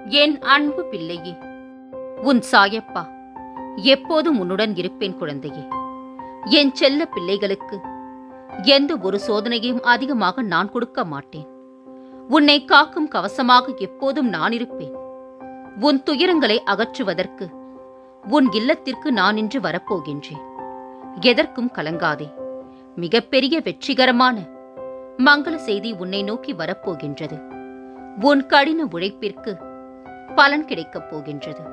என் அன்பு பிள்ளையே உன் சாயப்பா எப்போதும் உன்னுடன் இருப்பேன் குழந்தையே என் செல்ல பிள்ளைகளுக்கு எந்த ஒரு சோதனையையும் அதிகமாக நான் கொடுக்க மாட்டேன் உன்னை காக்கும் கவசமாக எப்போதும் நான் இருப்பேன் உன் துயரங்களை அகற்றுவதற்கு உன் இல்லத்திற்கு நான் இன்று வரப்போகின்றேன் எதற்கும் கலங்காதே மிகப்பெரிய வெற்றிகரமான மங்கள செய்தி உன்னை நோக்கி வரப்போகின்றது உன் கடின உழைப்பிற்கு பலன் கிடைக்கப் போகின்றது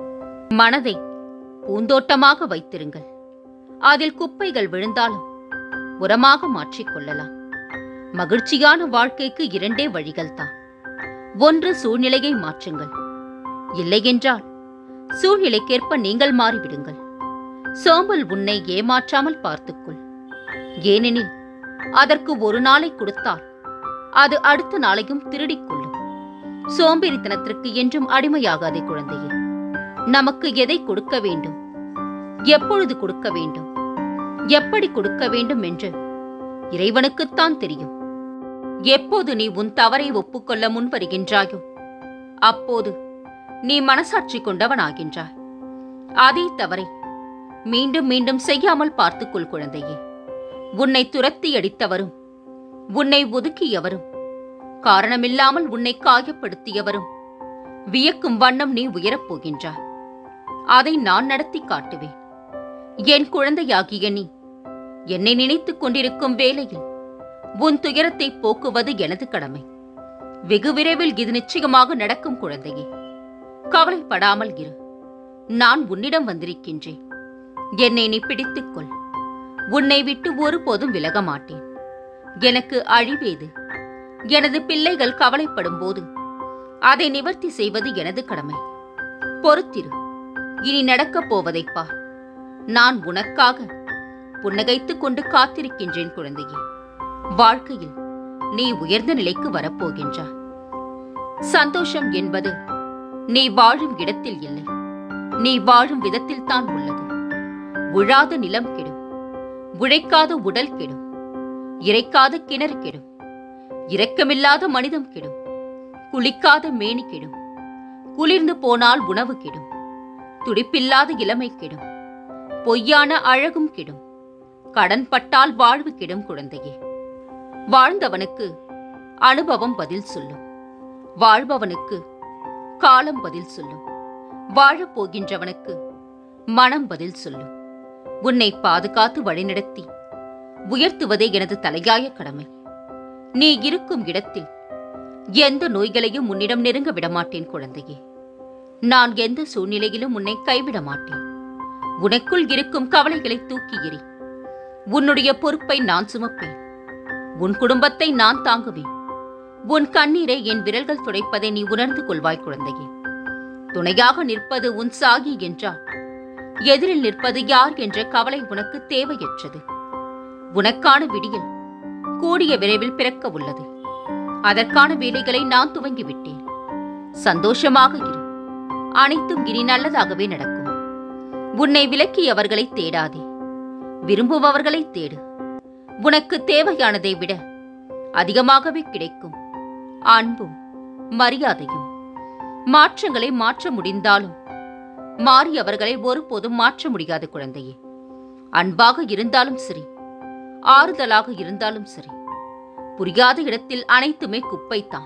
மனதை பூந்தோட்டமாக வைத்திருங்கள் அதில் குப்பைகள் விழுந்தாலும் உரமாக மாற்றிக்கொள்ளலாம் மகிழ்ச்சியான வாழ்க்கைக்கு இரண்டே வழிகள் தான் ஒன்று சூழ்நிலையை மாற்றுங்கள் இல்லையென்றால் சூழ்நிலைக்கேற்ப நீங்கள் மாறிவிடுங்கள் சோம்பல் உன்னை ஏமாற்றாமல் பார்த்துக்கொள் ஏனெனில் அதற்கு ஒரு நாளை கொடுத்தால் அது அடுத்த நாளையும் திருடிக் கொள்ளும் சோம்பேறித்தனத்திற்கு என்றும் அடிமையாகாதே குழந்தையே நமக்கு எதை கொடுக்க வேண்டும் எப்பொழுது கொடுக்க வேண்டும் எப்படி கொடுக்க வேண்டும் என்று இறைவனுக்குத்தான் தெரியும் எப்போது நீ உன் தவறை ஒப்புக்கொள்ள முன் வருகின்றாயோ அப்போது நீ மனசாட்சி கொண்டவனாகின்றாய் அதே தவறை மீண்டும் மீண்டும் செய்யாமல் பார்த்துக்கொள் குழந்தையே உன்னை துரத்தி அடித்தவரும் உன்னை ஒதுக்கியவரும் காரணமில்லாமல் உன்னை காயப்படுத்தியவரும் வியக்கும் வண்ணம் நீ உயரப் போகின்றாய் அதை நான் நடத்தி காட்டுவேன் என் குழந்தையாகிய நீ என்னை நினைத்துக் கொண்டிருக்கும் வேளையில் உன் துயரத்தை போக்குவது எனது கடமை வெகு விரைவில் இது நிச்சயமாக நடக்கும் குழந்தையே கவலைப்படாமல் இரு நான் உன்னிடம் வந்திருக்கின்றேன் என்னை நீ பிடித்துக்கொள் உன்னை விட்டு ஒருபோதும் விலக மாட்டேன் எனக்கு அழிவேது எனது பிள்ளைகள் கவலைப்படும் போது அதை நிவர்த்தி செய்வது எனது கடமை பொறுத்திரு இனி நடக்கப் போவதைப் பார் நான் உனக்காக புன்னகைத்துக் கொண்டு காத்திருக்கின்றேன் குழந்தையே வாழ்க்கையில் நீ உயர்ந்த நிலைக்கு வரப்போகின்றாய் சந்தோஷம் என்பது நீ வாழும் இடத்தில் இல்லை நீ வாழும் விதத்தில் தான் உள்ளது உழாத நிலம் கெடும் உழைக்காத உடல் கெடும் இறைக்காத கிணறு கெடும் இரக்கமில்லாத மனிதம் கெடும் குளிக்காத மேனி கெடும் குளிர்ந்து போனால் உணவு கெடும் துடிப்பில்லாத இளமை கெடும் பொய்யான அழகும் கெடும் கடன் பட்டால் வாழ்வு கெடும் குழந்தையே வாழ்ந்தவனுக்கு அனுபவம் பதில் சொல்லும் வாழ்பவனுக்கு காலம் பதில் சொல்லும் வாழப் போகின்றவனுக்கு மனம் பதில் சொல்லும் உன்னை பாதுகாத்து வழிநடத்தி உயர்த்துவதே எனது தலையாய கடமை நீ இருக்கும் இடத்தில் எந்த நோய்களையும் உன்னிடம் நெருங்க விடமாட்டேன் குழந்தையே நான் எந்த சூழ்நிலையிலும் உன்னை கைவிட மாட்டேன் உனக்குள் இருக்கும் கவலைகளை தூக்கி எறி உன்னுடைய பொறுப்பை நான் சுமப்பேன் உன் குடும்பத்தை நான் தாங்குவேன் உன் கண்ணீரை என் விரல்கள் துடைப்பதை நீ உணர்ந்து கொள்வாய் குழந்தையே துணையாக நிற்பது உன் சாகி என்றால் எதிரில் நிற்பது யார் என்ற கவலை உனக்கு தேவையற்றது உனக்கான விடியல் கூடிய விரைவில் பிறக்க உள்ளது அதற்கான வேலைகளை நான் துவங்கிவிட்டேன் சந்தோஷமாக இரு அனைத்தும் இனி நல்லதாகவே நடக்கும் உன்னை விலக்கியவர்களை தேடாதே விரும்புபவர்களை தேடு உனக்கு தேவையானதை விட அதிகமாகவே கிடைக்கும் அன்பும் மரியாதையும் மாற்றங்களை மாற்ற முடிந்தாலும் மாறியவர்களை ஒருபோதும் மாற்ற முடியாது குழந்தையே அன்பாக இருந்தாலும் சரி ஆறுதலாக இருந்தாலும் சரி புரியாத இடத்தில் அனைத்துமே குப்பைத்தான்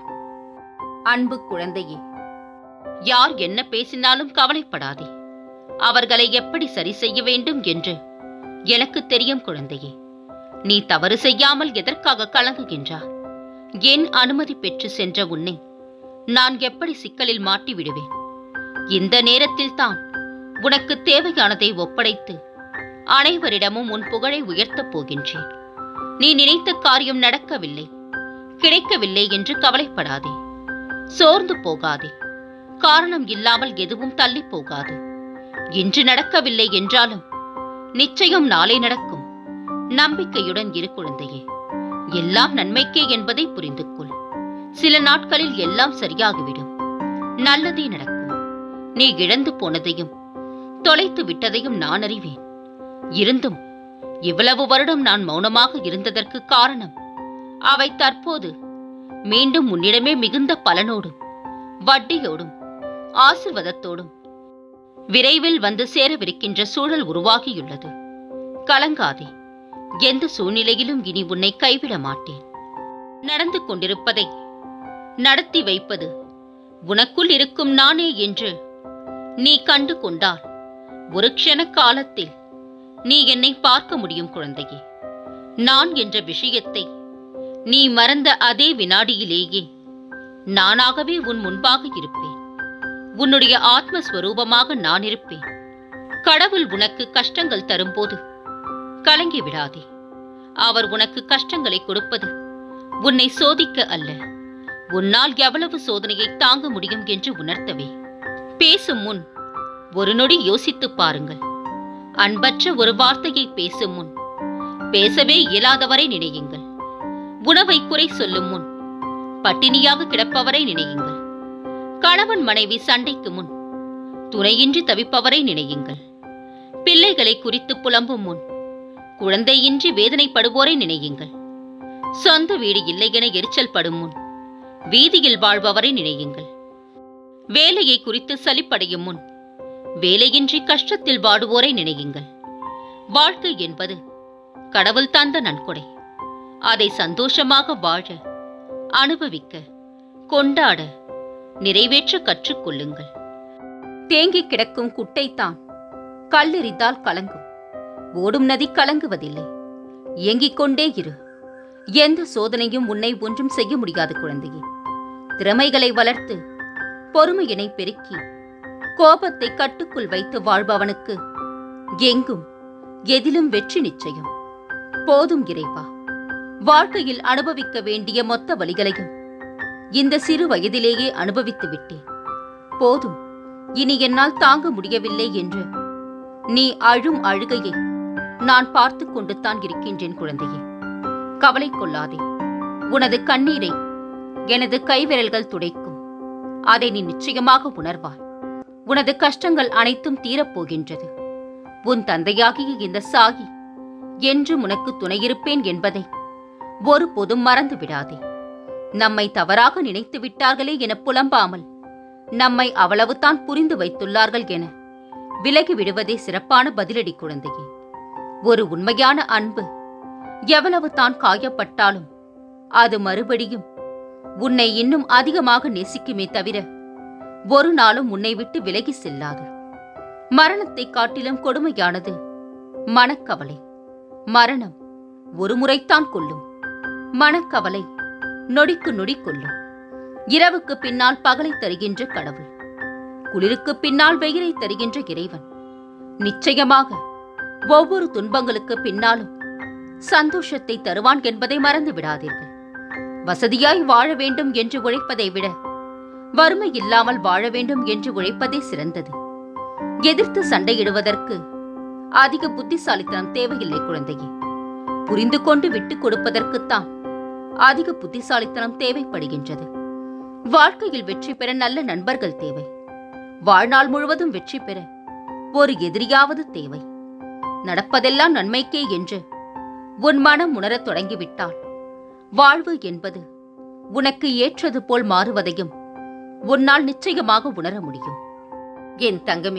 அன்பு குழந்தையே யார் என்ன பேசினாலும் கவலைப்படாதே அவர்களை எப்படி சரி செய்ய வேண்டும் என்று எனக்கு தெரியும் குழந்தையே நீ தவறு செய்யாமல் எதற்காக கலங்குகின்றாய் என் அனுமதி பெற்று சென்ற உன்னை நான் எப்படி சிக்கலில் மாட்டி விடுவேன் இந்த நேரத்தில் தான் உனக்கு தேவையானதை ஒப்படைத்து அனைவரிடமும் உன் புகழை உயர்த்தப் போகின்றேன் நீ நினைத்த காரியம் நடக்கவில்லை கிடைக்கவில்லை என்று கவலைப்படாதே சோர்ந்து போகாதே காரணம் இல்லாமல் எதுவும் தள்ளி போகாது இன்று நடக்கவில்லை என்றாலும் நிச்சயம் நாளை நடக்கும் நம்பிக்கையுடன் இரு குழந்தையே எல்லாம் நன்மைக்கே என்பதை புரிந்து கொள் சில நாட்களில் எல்லாம் சரியாகிவிடும் நல்லதே நடக்கும் நீ இழந்து போனதையும் தொலைத்து விட்டதையும் நான் அறிவேன் இருந்தும் இவ்வளவு வருடம் நான் மௌனமாக இருந்ததற்கு காரணம் அவை தற்போது மீண்டும் உன்னிடமே மிகுந்த பலனோடும் வட்டியோடும் ஆசிர்வாதத்தோடும் விரைவில் வந்து சேரவிருக்கின்ற சூழல் உருவாகியுள்ளது கலங்காதே எந்த சூழ்நிலையிலும் இனி உன்னை கைவிட மாட்டேன் நடந்து கொண்டிருப்பதை நடத்தி வைப்பது உனக்குள் இருக்கும் நானே என்று நீ கண்டு கொண்டால் ஒரு க்ஷண காலத்தில் நீ என்னை பார்க்க முடியும் குழந்தையே நான் என்ற விஷயத்தை நீ மறந்த அதே வினாடியிலேயே நானாகவே உன் முன்பாக இருப்பேன் உன்னுடைய ஆத்மஸ்வரூபமாக நான் இருப்பேன் கடவுள் உனக்கு கஷ்டங்கள் தரும்போது கலங்கி விடாதே அவர் உனக்கு கஷ்டங்களை கொடுப்பது உன்னை சோதிக்க அல்ல உன்னால் எவ்வளவு சோதனையை தாங்க முடியும் என்று உணர்த்தவே பேசும் முன் ஒரு நொடி யோசித்துப் பாருங்கள் அன்பற்ற ஒரு வார்த்தையை பேசும் முன் பேசவே இயலாதவரை நினையுங்கள் உணவை குறை சொல்லும் முன் பட்டினியாக கிடப்பவரை நினையுங்கள் கணவன் மனைவி சண்டைக்கு முன் துணையின்றி தவிப்பவரை நினையுங்கள் பிள்ளைகளை குறித்து புலம்பும் முன் குழந்தையின்றி வேதனைப்படுவோரை நினையுங்கள் சொந்த வீடு இல்லை என எரிச்சல் படும் முன் வீதியில் வாழ்பவரை நினையுங்கள் வேலையை குறித்து சலிப்படையும் முன் வேலையின்றி கஷ்டத்தில் வாடுவோரை நினையுங்கள் வாழ்க்கை என்பது கடவுள் தந்த நன்கொடை அதை சந்தோஷமாக வாழ அனுபவிக்க கொண்டாட நிறைவேற்ற கற்றுக்கொள்ளுங்கள் தேங்கி கிடக்கும் குட்டைத்தான் கல்லெறிந்தால் கலங்கும் ஓடும் நதி கலங்குவதில்லை இயங்கிக் கொண்டே இரு எந்த சோதனையும் உன்னை ஒன்றும் செய்ய முடியாது குழந்தையே திறமைகளை வளர்த்து பொறுமையினை பெருக்கி கோபத்தை கட்டுக்குள் வைத்து வாழ்பவனுக்கு எங்கும் எதிலும் வெற்றி நிச்சயம் போதும் இறைவா வாழ்க்கையில் அனுபவிக்க வேண்டிய மொத்த வழிகளையும் இந்த சிறு வயதிலேயே அனுபவித்து விட்டேன் போதும் இனி என்னால் தாங்க முடியவில்லை என்று நீ அழும் அழுகையை நான் பார்த்து கொண்டு தான் இருக்கின்றேன் குழந்தையே கவலை கொள்ளாதே உனது கண்ணீரை எனது கைவிரல்கள் துடைக்கும் அதை நீ நிச்சயமாக உணர்வாய் உனது கஷ்டங்கள் அனைத்தும் தீரப்போகின்றது உன் தந்தையாகிய இந்த சாகி என்றும் உனக்கு துணையிருப்பேன் என்பதை ஒருபோதும் மறந்து விடாதே நம்மை தவறாக நினைத்து விட்டார்களே என புலம்பாமல் நம்மை அவ்வளவுதான் புரிந்து வைத்துள்ளார்கள் என விலகி விடுவதே சிறப்பான பதிலடி குழந்தையே ஒரு உண்மையான அன்பு எவ்வளவு தான் காயப்பட்டாலும் அது மறுபடியும் உன்னை இன்னும் அதிகமாக நேசிக்குமே தவிர ஒரு நாளும் உன்னை விட்டு விலகி செல்லாது மரணத்தை காட்டிலும் கொடுமையானது மனக்கவலை மரணம் ஒரு முறைத்தான் கொல்லும் மனக்கவலை நொடிக்கு நொடி கொல்லும் இரவுக்கு பின்னால் பகலை தருகின்ற கடவுள் குளிருக்கு பின்னால் வெயிலை தருகின்ற இறைவன் நிச்சயமாக ஒவ்வொரு துன்பங்களுக்கு பின்னாலும் சந்தோஷத்தை தருவான் என்பதை மறந்து விடாதீர்கள் வசதியாய் வாழ வேண்டும் என்று உழைப்பதை விட வறுமை இல்லாமல் வாழ வேண்டும் என்று உழைப்பதே சிறந்தது எதிர்த்து சண்டையிடுவதற்கு அதிக புத்திசாலித்தனம் தேவையில்லை குழந்தையே புரிந்து கொண்டு விட்டுக் கொடுப்பதற்குத்தான் அதிக புத்திசாலித்தனம் தேவைப்படுகின்றது வாழ்க்கையில் வெற்றி பெற நல்ல நண்பர்கள் தேவை வாழ்நாள் முழுவதும் வெற்றி பெற ஒரு எதிரியாவது தேவை நடப்பதெல்லாம் நன்மைக்கே என்று உன் மனம் உணரத் தொடங்கிவிட்டால் வாழ்வு என்பது உனக்கு ஏற்றது போல் மாறுவதையும் உன்னால் நிச்சயமாக உணர முடியும் என் தங்கமே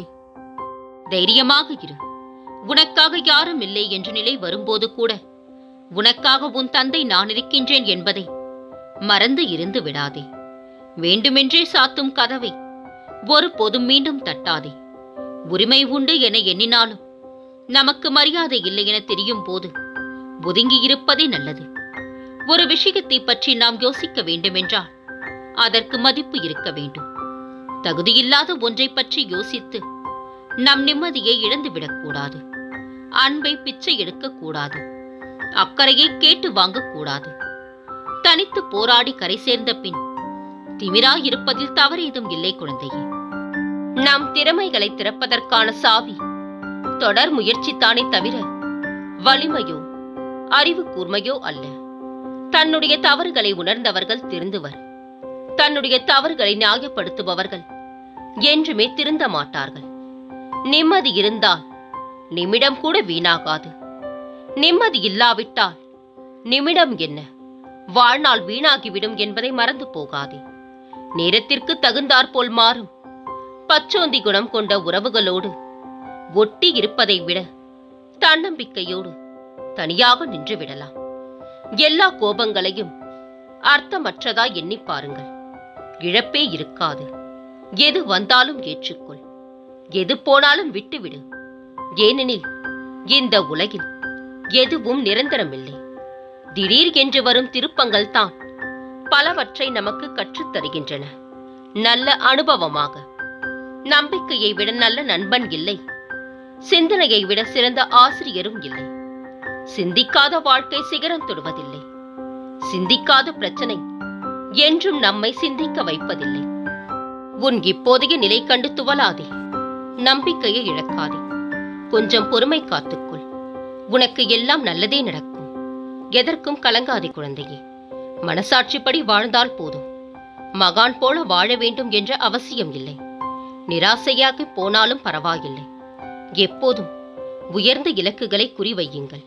தைரியமாக இரு உனக்காக யாரும் இல்லை என்ற நிலை வரும்போது கூட உனக்காக உன் தந்தை நான் இருக்கின்றேன் என்பதை மறந்து இருந்து விடாதே வேண்டுமென்றே சாத்தும் கதவை ஒருபோதும் மீண்டும் தட்டாதே உரிமை உண்டு என எண்ணினாலும் நமக்கு மரியாதை இல்லை என தெரியும் போது ஒதுங்கி இருப்பதே நல்லது ஒரு விஷயத்தை பற்றி நாம் யோசிக்க வேண்டுமென்றால் அதற்கு மதிப்பு இருக்க வேண்டும் தகுதியில்லாத ஒன்றை பற்றி யோசித்து நம் நிம்மதியை இழந்துவிடக் கூடாது அன்பை பிச்சை எடுக்கக் கூடாது அக்கறையை கேட்டு வாங்கக் கூடாது தனித்து போராடி கரை சேர்ந்த பின் திமிராய் இருப்பதில் தவறேதும் இல்லை குழந்தையே நம் திறமைகளை திறப்பதற்கான சாவி தொடர் முயற்சித்தானே தவிர வலிமையோ அறிவு கூர்மையோ அல்ல தன்னுடைய தவறுகளை உணர்ந்தவர்கள் திருந்துவர் தன்னுடைய தவறுகளை நியாயப்படுத்துபவர்கள் என்றுமே திருந்த மாட்டார்கள் நிம்மதி இருந்தால் நிமிடம் கூட வீணாகாது நிம்மதி இல்லாவிட்டால் நிமிடம் என்ன வாழ்நாள் வீணாகிவிடும் என்பதை மறந்து போகாதே நேரத்திற்கு தகுந்தாற்போல் மாறும் பச்சோந்தி குணம் கொண்ட உறவுகளோடு ஒட்டி இருப்பதை விட தன்னம்பிக்கையோடு தனியாக நின்று விடலாம் எல்லா கோபங்களையும் அர்த்தமற்றதா எண்ணி பாருங்கள் இழப்பே இருக்காது எது வந்தாலும் ஏற்றுக்கொள் எது போனாலும் விட்டுவிடு ஏனெனில் இந்த உலகில் எதுவும் நிரந்தரமில்லை திடீர் என்று வரும் திருப்பங்கள் தான் பலவற்றை நமக்கு கற்றுத் தருகின்றன நல்ல அனுபவமாக நம்பிக்கையை விட நல்ல நண்பன் இல்லை சிந்தனையை விட சிறந்த ஆசிரியரும் இல்லை சிந்திக்காத வாழ்க்கை சிகரம் தொடுவதில்லை சிந்திக்காத பிரச்சனை என்றும் நம்மை சிந்திக்க வைப்பதில்லை உன் இப்போதைய நிலை கண்டு துவலாதே நம்பிக்கையை இழக்காதே கொஞ்சம் பொறுமை காத்துக்கொள் உனக்கு எல்லாம் நல்லதே நடக்கும் எதற்கும் கலங்காதே குழந்தையே மனசாட்சிப்படி வாழ்ந்தால் போதும் மகான் போல வாழ வேண்டும் என்ற அவசியம் இல்லை நிராசையாகி போனாலும் பரவாயில்லை எப்போதும் உயர்ந்த இலக்குகளை குறிவையுங்கள்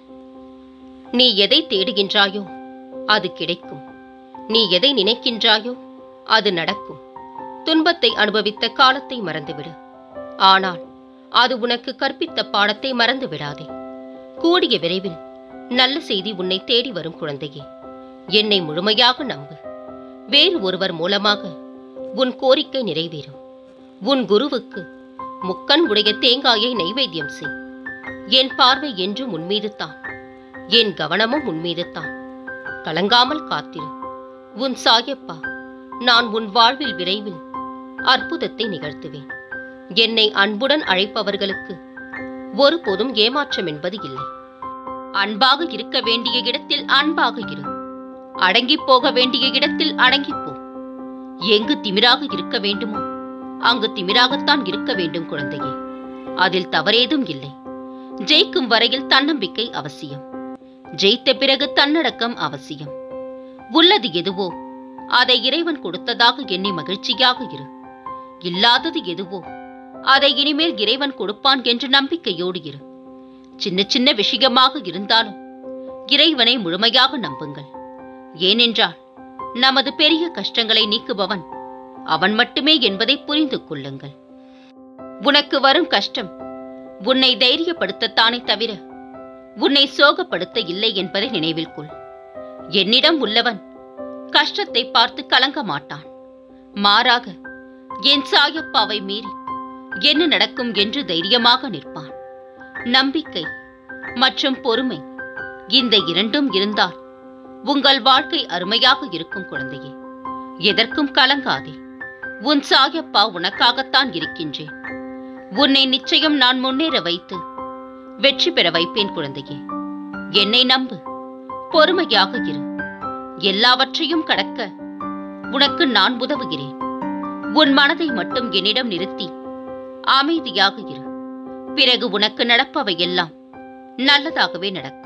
நீ எதை தேடுகின்றாயோ அது கிடைக்கும் நீ எதை நினைக்கின்றாயோ அது நடக்கும் துன்பத்தை அனுபவித்த காலத்தை மறந்துவிடு ஆனால் அது உனக்கு கற்பித்த பாடத்தை மறந்து விடாதே கூடிய விரைவில் நல்ல செய்தி உன்னை தேடி வரும் குழந்தையே என்னை முழுமையாக நம்பு வேறு ஒருவர் மூலமாக உன் கோரிக்கை நிறைவேறும் உன் குருவுக்கு முக்கன் உடைய தேங்காயை நைவேத்தியம் செய் என் பார்வை என்றும் உன்மீது தான் என் கவனமும் உன்மீது தான் கலங்காமல் காத்திரு உன் சாயப்பா நான் உன் வாழ்வில் விரைவில் அற்புதத்தை நிகழ்த்துவேன் என்னை அன்புடன் அழைப்பவர்களுக்கு ஒருபோதும் ஏமாற்றம் என்பது இல்லை அன்பாக இருக்க வேண்டிய இடத்தில் அன்பாக இரு அடங்கி போக வேண்டிய இடத்தில் அடங்கிப் போ எங்கு திமிராக இருக்க வேண்டுமோ அங்கு திமிராகத்தான் இருக்க வேண்டும் குழந்தையே அதில் தவறேதும் இல்லை ஜெயிக்கும் வரையில் தன்னம்பிக்கை அவசியம் ஜெயித்த பிறகு தன்னடக்கம் அவசியம் உள்ளது எதுவோ அதை இறைவன் கொடுத்ததாக எண்ணி மகிழ்ச்சியாக இரு இல்லாதது எதுவோ அதை இனிமேல் இறைவன் கொடுப்பான் என்ற நம்பிக்கையோடு இரு சின்ன சின்ன விஷயமாக இருந்தாலும் இறைவனை முழுமையாக நம்புங்கள் ஏனென்றால் நமது பெரிய கஷ்டங்களை நீக்குபவன் அவன் மட்டுமே என்பதை புரிந்து கொள்ளுங்கள் உனக்கு வரும் கஷ்டம் உன்னை தைரியப்படுத்தத்தானே தவிர உன்னை சோகப்படுத்த இல்லை என்பதை நினைவில் கொள் என்னிடம் உள்ளவன் கஷ்டத்தை பார்த்து கலங்க மாட்டான் மாறாக என் சாயப்பாவை மீறி என்ன நடக்கும் என்று தைரியமாக நிற்பான் நம்பிக்கை மற்றும் பொறுமை இந்த இரண்டும் இருந்தால் உங்கள் வாழ்க்கை அருமையாக இருக்கும் குழந்தையே எதற்கும் கலங்காதே உன் சாயப்பா உனக்காகத்தான் இருக்கின்றேன் உன்னை நிச்சயம் நான் முன்னேற வைத்து வெற்றி பெற வைப்பேன் குழந்தையே என்னை நம்பு பொறுமையாக இரு எல்லாவற்றையும் கடக்க உனக்கு நான் உதவுகிறேன் உன் மனதை மட்டும் என்னிடம் நிறுத்தி அமைதியாக இரு பிறகு உனக்கு நடப்பவை எல்லாம் நல்லதாகவே நடக்கும்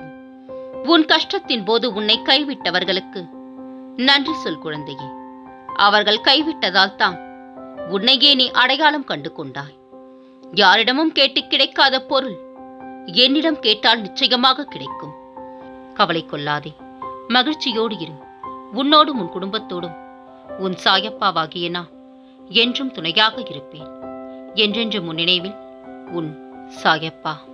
உன் கஷ்டத்தின் போது உன்னை கைவிட்டவர்களுக்கு நன்றி சொல் குழந்தையே அவர்கள் கைவிட்டதால் தான் உன்னையே நீ அடையாளம் கண்டு கொண்டாய் யாரிடமும் கேட்டு கிடைக்காத பொருள் என்னிடம் கேட்டால் நிச்சயமாக கிடைக்கும் கவலை கொள்ளாதே மகிழ்ச்சியோடு இரு உன்னோடும் உன் குடும்பத்தோடும் உன் சாயப்பாவாகிய நான் என்றும் துணையாக இருப்பேன் என்றென்று முன் நினைவில் உன் சாயப்பா